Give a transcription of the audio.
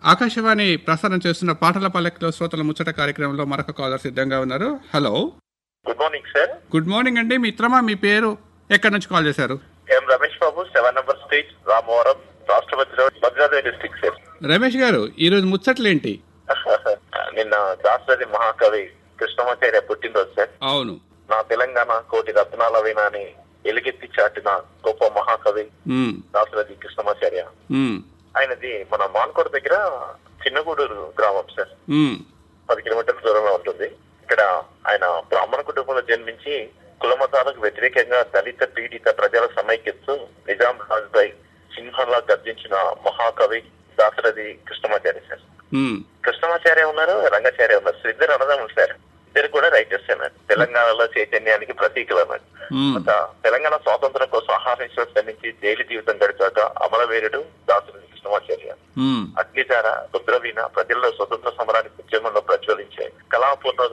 ఆకాశవాణి ప్రసారం చేస్తున్న పాటల పల్లెక్లో శ్రోతల ముచ్చట కార్యక్రమంలో మరొక కాలర్ సిద్ధంగా ఉన్నారు hello good morning sir good morning అండి మిత్రమా మీ పేరు ఎక్కడి నుంచి కాల్ చేశారు M Ramesh Babu seven number street Ramavaram Rashtrapati road Bhadradri district sir Ramesh garu ఈరోజు ముచ్చట్లేంటి నిన్న దాసరథి మహాకవి కృష్ణమాచార్య పుట్టినరోజు సార్ అవును నా తెలంగాణ కోటి రత్నాల వీణాని ఎలుగెత్తి చాటిన గొప్ప మహాకవి ఉమ్, దాసరథి కృష్ణమాచార్య ఉమ్, ఆయనది మన మాన్కోట దగ్గర చిన్నగూడూరు గ్రామం సార్ ఉమ్, పది కిలోమీటర్ల దూరంలో ఉంటుంది ఇక్కడ ఆయన బ్రాహ్మణ కుటుంబంలో జన్మించి కులమతాలకు వ్యతిరేకంగా దళిత పీడిత ప్రజల సమైక్యతు నిజాం రాజుపై సింహంలా గర్జించిన మహాకవి దాసరథి కృష్ణమాచార్య సార్ ఉమ్, కృష్ణమాచార్య ఉన్నారు రంగాచార్య ఉన్నారు సో ఇద్దరు అన్నదమ్ములు సార్ ఇద్దరు కూడా రైటర్స్ అన్నారు తెలంగాణలో చైతన్యానికి ప్రతీకలు అన్నారు ఉమ్, ఒక తెలంగాణ స్వాతంత్రం కోసం ఆహారేశ్వర శ్రమించి జైలు జీవితం గడిచాక అమరవీరుడు దాసరథి కృష్ణమాచార్య ఉమ్. అగ్నిధార రుద్రవీణ ప్రజల్లో స్వతంత్ర సమరానికి ఉద్యమంలో ప్రజ్వలించే కళాపూర్ణ